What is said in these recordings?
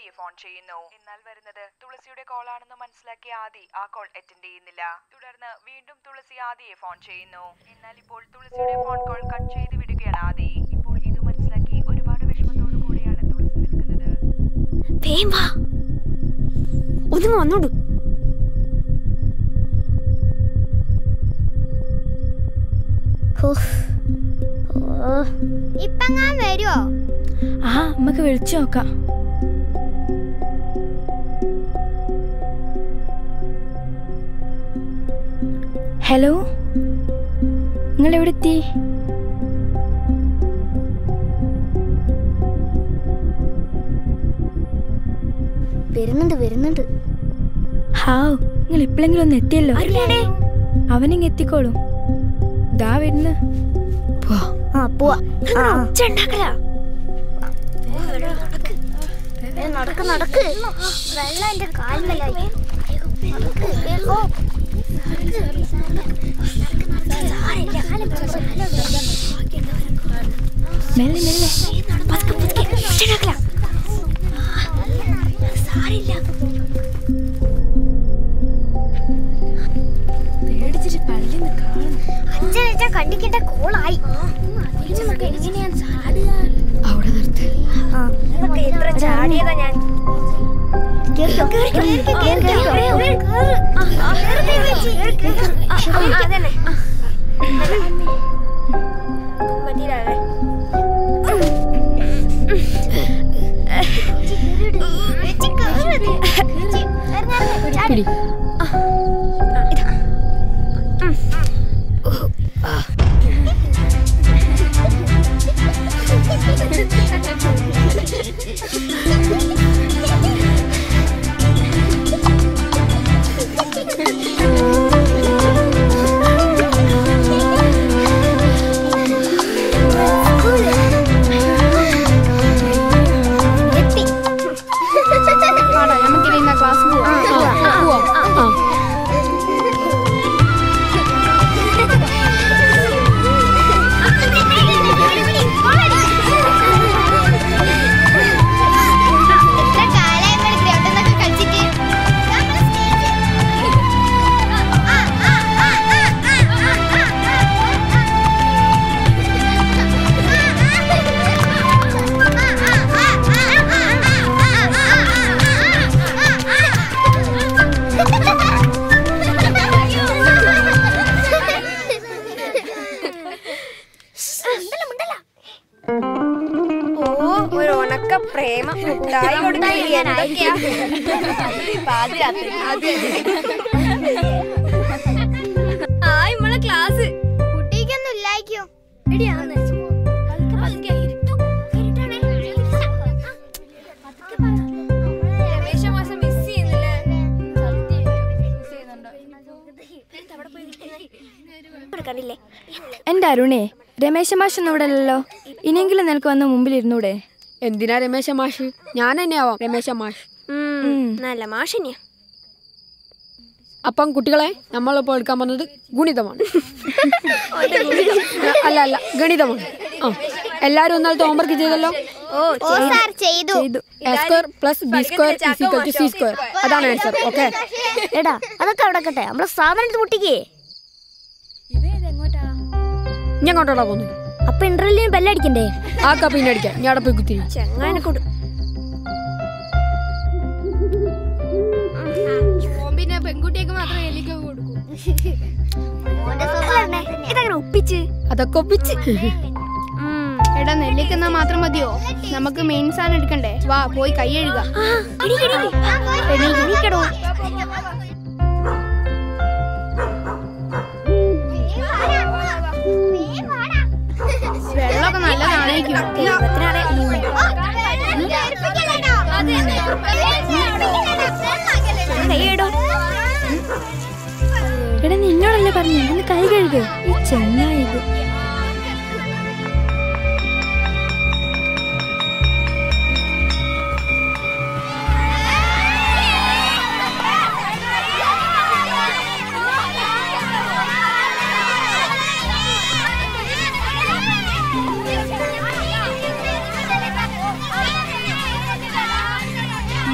ആദിയെ phone ചെയ്യുന്നു എന്നാൽ വരുന്നത് തുളസിയുടെ കോളാണെന്ന് മനസ്സിലാക്കിയ ആദി ആ കോൾ അറ്റൻഡ് ചെയ്യുന്നില്ല തുടർന്ന് വീണ്ടും തുളസി ആദിയെ ഫോൺ ചെയ്യുന്നു എന്നാൽ ഇപ്പോൾ തുളസിയുടെ ഫോൺ കോൾ കട്ട് ചെയ്ത് വിടുകയാണ് ആദി ഇപ്പോൾ ഇത് മനസ്സിലാക്കി ഒരുപാട് വിഷമത്തോടു കൂടിയാണ് തുളസി നിൽക്കുന്നത് വേം വാ ഒന്നും വന്നോടു ഇപ്പങ്ങാൻ വരുമോ ആ നമുക്ക് വിളിച്ചു നോക്കാം ഹലോ നിങ്ങൾ എവിടെ എത്തി വരുന്നുണ്ട് വരുന്നുണ്ട് ഹാവ് നിങ്ങൾ ഇപ്പോഴെങ്കിലും ഒന്ന് എത്തിയല്ലോ അവനിങ് എത്തിക്കോളും ദാ വരുന്നു ആ പോവാ നടക്ക് നടക്ക് വെള്ളം എന്റെ കാൽമലായി മെല്ലെ മെല്ലെ പേടിച്ചിട്ട് പള്ളി കാണും അച്ഛനച്ഛൻ കണ്ടിക്കേണ്ട കോളായി അവിടെ നിർത്ത് എത്ര ചാടിയതാ ഞാൻ അതന്നെ പിടി ഓ ഒരു ഉണക്ക പ്രേമ മുട്ടായി കൊടുത്തില്ല എന്തൊക്കെയാ ആയി നമ്മളെ ക്ലാസ് കുട്ടിക്കൊന്നും ഇല്ലായിരിക്കും കണ്ടില്ലേ എന്റെ അരുണേ രമേശ മാഷ് ഒന്നും ഇവിടെ അല്ലല്ലോ ഇനിയെങ്കിലും നിനക്ക് വന്ന് മുമ്പിൽ ഇരുന്നൂടെ എന്തിനാ രമേശ മാഷ് ഞാൻ തന്നെ ആവാം രമേശ മാഷ് നല്ല മാഷനെയാ അപ്പം കുട്ടികളെ നമ്മളിപ്പോൾ എടുക്കാൻ പോകുന്നത് ഗുണിതമാണ് അല്ല അല്ല ഗണിതമാണ് ആ എല്ലാവരും ഒന്നാളത്തെ ഹോംവർക്ക് ചെയ്തല്ലോ ഓ സാർ ചെയ്തു A square plus B square equal to C square അതാണ് ആൻസർ ഓക്കെ എടാ അതൊക്കെ അവിടെ കട്ടെ നമ്മളെ സ്ഥാപനത്തിൽ മുട്ടിക്കേ ഞാൻ കൊണ്ടോടാ പോകുന്നത് അപ്പൊ ഇന്റർവ്യൂവിന് ബെല്ലടിക്കണ്ടേ ആ കപ്പിന്നെ അടിക്കാം ഞാൻ അവിടെ പോയി കുത്തിരി ചെങ്ങനെ കൊടു പിന്നെ പെൺകുട്ടിയൊക്കെ മാത്രമേ എലിക്കൊക്കെ കൊടുക്കൂ ഇതങ്ങനെ ഒപ്പിച്ച് അതൊക്കെ ഒപ്പിച്ച് എടാ നെല്ലിക്കെന്നാ മാത്രം മതിയോ നമുക്ക് മെയിൻ സാധനം എടുക്കണ്ടേ വാ പോയി കൈ എഴുക എണീക്കടോ വെള്ളമൊക്കെ നല്ലതാണേക്കും കൈയിടോ എടാ നിന്നോടല്ലേ പറഞ്ഞു ഒന്ന് കൈ കഴുകു ഈ ചെങ്ങായത് ആ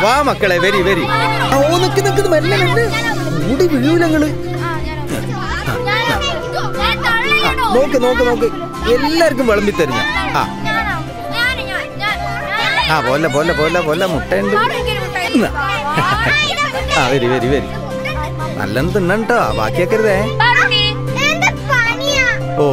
വാ മക്കളെ വരി വരി ആ, ഓ നിക്ക് നിക്ക് മെല്ലെ മെല്ലെ കൂടി വീഴൂലങ്ങള് നോക്ക് നോക്ക് നോക്ക് എല്ലാവർക്കും വിളമ്പി തരും ഞാൻ. ആ ആ പോലെ പോലെ പോലെ പോലെ മുട്ടയുണ്ട് ഇന്ന്. ആ വരി വരി വരി നല്ല തിന്നണ്ടോ ബാക്കിയാക്കരുതേ ഓ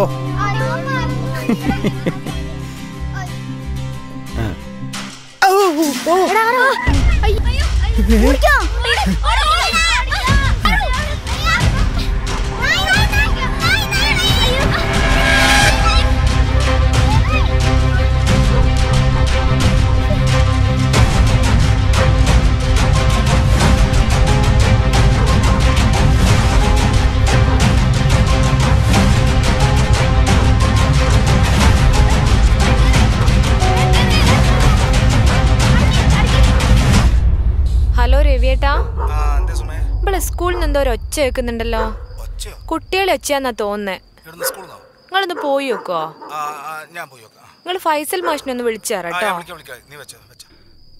ഹലോ രവിയേട്ടാ ഇവിടെ സ്കൂളിൽ നിന്ന് എന്തോ ഒരു ഒച്ച കേൾക്കുന്നുണ്ടല്ലോ കുട്ടികളെ ഒച്ചയാന്നാ തോന്നുന്നേ നിങ്ങളൊന്ന് പോയി നോക്കോ ഞാൻ പോയി നോക്കാം നിങ്ങൾ ഫൈസൽ മാഷിനെ ഒന്ന് വിളിച്ചു തരാട്ടോ നീ വെച്ചോ വെച്ചോ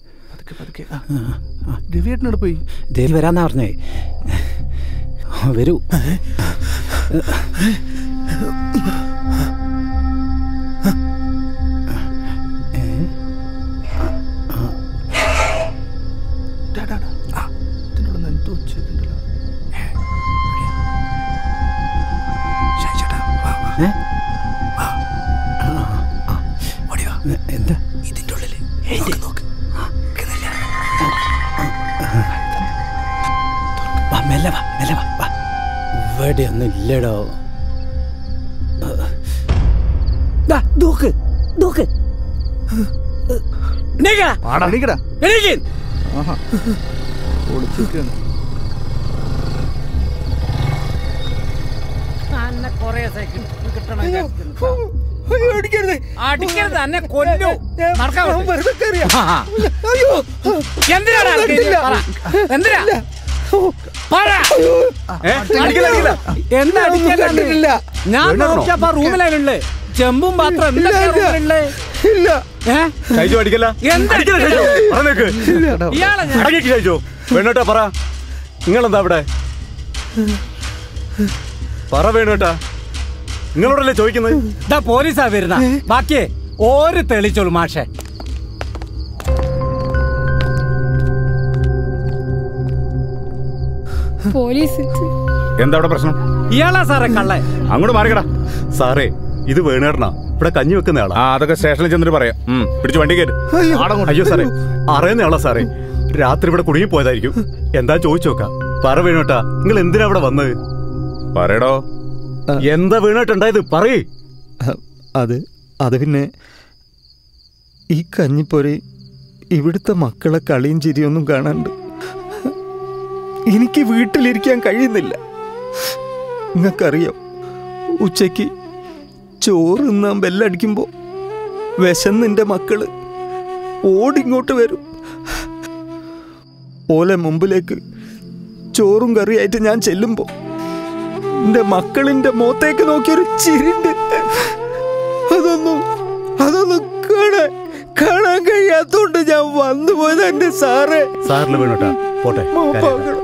രവിയേട്ടനോട് പോയി ദേവി വരാന്നാ പറഞ്ഞേ വരൂ ഏ? എന്താ ഇതിന്റെ ഉള്ളില് നോക്ക് വാ മെല്ലെ വാ മെല്ലെ വാ വാ ഇവിടെ ഒന്നും ഇല്ലടോ ദാ, ദൂക്ക് ദൂക്ക് എണീക്കടാ. എണീക്കടാ. എണീക്ക്. ആഹാ ഒളിച്ചിരിക്കുകയാണ് അന്നെ കുറേ സൈക്കിൾ കിട്ടണം അടിക്കരുത് അന്നെ കൊല്ലു നടക്കാൻ ആ, ആ. എന്തിനാടാ അടിക്കുന്നത്? പറ. എന്തിനാ പറ. ഏ? അടിക്കില്ല, അടിക്കില്ല. എന്താ അടിക്കാൻ കണ്ടിട്ടില്ല. ഞാൻ വീണോ? നോക്കിയപ്പോ റൂമിലാണുള്ളേ ചെമ്പും പാത്രം എന്തൊക്കെയാ റൂമിലുള്ളേ ഇല്ല ഏ? ഷൈജു അടിക്കല്ല എന്താ അടിക്കല്ല ഷൈജു പറഞ്ഞേക്ക് ഇയാളെ ഞാൻ- അടങ്ങിക്ക് ഷൈജു വേണോട്ടാ പറ നിങ്ങളെന്താ ഇവിടെ പറ വേണോട്ടാ നിങ്ങളോടല്ലേ ചോദിക്കുന്നത് ഇതാ പോലീസാ വരുന്ന ബാക്കിയേ ഓര് തെളിച്ചോളൂ മാഷെ പോലീസ് എന്താ അവിടെ പ്രശ്നം ഇയാളാ സാറേ കള്ളേ അങ്ങോട്ട് മാറിക്കടാ സാറേ ഇത് വേണേടനാ ഇവിടെ കഞ്ഞി വെക്കുന്ന ആളാ ആ അതൊക്കെ സ്റ്റേഷനിൽ ചെന്നിട്ട് പറയാം ഉം, പിടിച്ച് വണ്ടി കയറി അയ്യോ സാറേ അറിയുന്ന ആളാ സാറേ രാത്രി ഇവിടെ കുടുങ്ങി പോയതായിരിക്കും എന്താ ചോദിച്ചു നോക്കാം പറ വേണോട്ടാ നിങ്ങൾ എന്തിനാ ഇവിടെ വന്നത് പറയടോ എന്താ വീണിട്ടുണ്ടായത് പറയേ അത് അത് പിന്നെ ഈ കഞ്ഞിപ്പൊരി ഇവിടുത്തെ മക്കളെ കളിയും ചിരിയൊന്നും കാണാണ്ട് എനിക്ക് വീട്ടിലിരിക്കാൻ കഴിയുന്നില്ല നിങ്ങൾക്കറിയാം ഉച്ചയ്ക്ക് ചോറ് തിന്നാൻ ബെല്ലടിക്കുമ്പോൾ വിശന്നിൻ്റെ മക്കള് ഓടിങ്ങോട്ട് വരും ഓലെ മുമ്പിലേക്ക് ചോറും കറിയായിട്ട് ഞാൻ ചെല്ലുമ്പോൾ എൻ്റെ മക്കളിൻ്റെ മുഖത്തേക്ക് നോക്കിയൊരു ചിരിണ്ട് അതൊന്നും അതൊന്നും കാണാൻ കാണാൻ കഴിയാത്തോണ്ട് ഞാൻ വന്നു പോയത് എന്റെ സാറേ സാറിന് വീണോട്ടാ പോട്ടെ മാപ്പാക്കണം.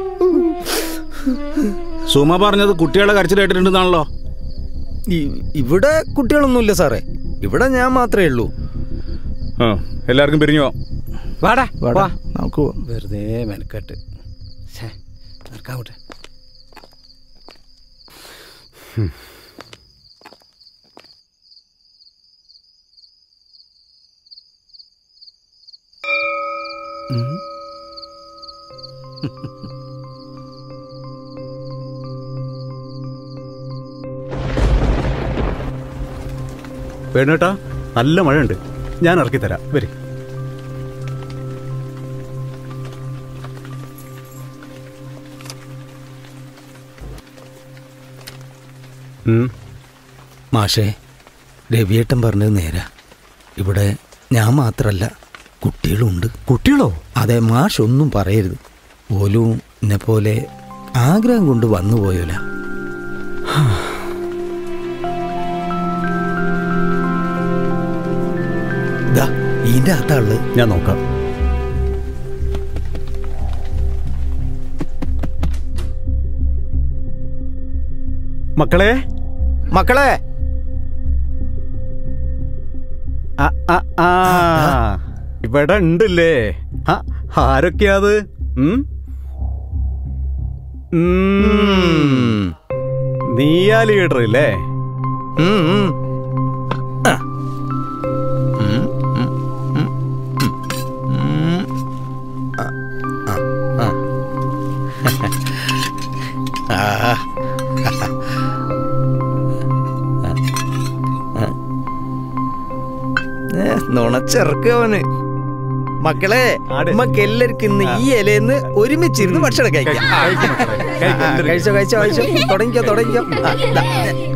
സുമ പറഞ്ഞത് കുട്ടികളെ കരച്ചിൽ കേട്ടിട്ടുണ്ടെന്നാണല്ലോ ഇ- ഇവിടെ കുട്ടികളൊന്നുമില്ല സാറേ ഇവിടെ ഞാൻ മാത്രമേ ഉള്ളൂ ആ എല്ലാവർക്കും പിരിഞ്ഞോ വാടാ വാടാ, വാ നമുക്ക് പോവാം. വെറുതെ മെനക്കെട്ട് ഛേ, നടക്കാൻ വിട്ടെ വേണോട്ടാ നല്ല മഴയുണ്ട് ഞാൻ ഇറക്കി തരാം വരി ഉം. മാഷേ രവിയേട്ടൻ പറഞ്ഞത് നേരാ ഇവിടെ ഞാൻ മാത്രല്ല കുട്ടികളുണ്ട് കുട്ടികളോ അതെ മാഷ് ഒന്നും പറയരുത് പോലും എന്നെ പോലെ ആഗ്രഹം കൊണ്ട് വന്നു പോയോല ഇതിന്റെ അകത്താള് ഞാൻ നോക്കാം മക്കളെ മക്കളെ ആ, ആ, ആ. ഇവിടെ ഉണ്ടല്ലേ ആ, ആരൊക്കെയാ അത് ഉം? ഉം. നീയാ ലീഡർ അല്ലേ ഉം, ഉം. ആ. ഉം, ഉം, ഉം, ഉം, ഉം. ആ, ആ, ആ. ആ. ഏ, നുണച്ചിറക്കവന് മക്കളെ നമുക്ക് എല്ലാവർക്കും ഇന്ന് ഈ ഇലയിന്ന് ഒരുമിച്ചിരുന്ന് ഭക്ഷണം കഴിക്കാം ആ, ആ, കഴിച്ചോ കഴിച്ചോ കഴിച്ചോ തുടങ്ങിക്കോ തുടങ്ങിക്കോ ആ, ദാ.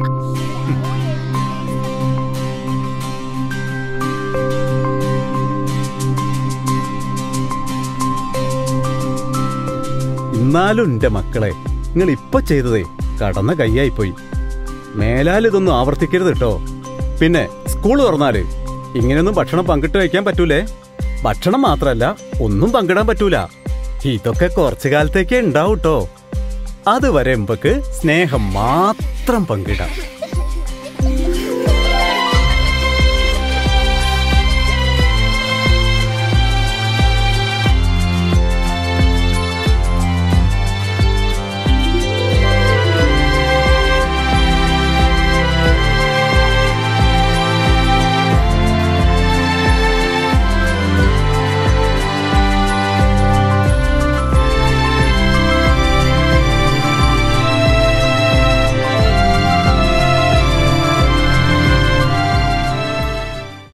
എന്നാലും എന്റെ മക്കളെ നിങ്ങൾ ഇപ്പൊ ചെയ്തതേ കടന്ന കൈയായിപ്പോയി മേലാൽ ഇതൊന്നും ആവർത്തിക്കരുത് കേട്ടോ പിന്നെ സ്കൂൾ തുറന്നാല് ഇങ്ങനെയൊന്നും ഭക്ഷണം പങ്കിട്ട് കഴിക്കാൻ പറ്റൂലേ ഭക്ഷണം മാത്രല്ല ഒന്നും പങ്കിടാൻ പറ്റൂല ഇതൊക്കെ കുറച്ചു കാലത്തേക്കേ ഉണ്ടാവും കേട്ടോ അതുവരെ എമ്പക്ക് സ്നേഹം മാത്രം പങ്കിടാം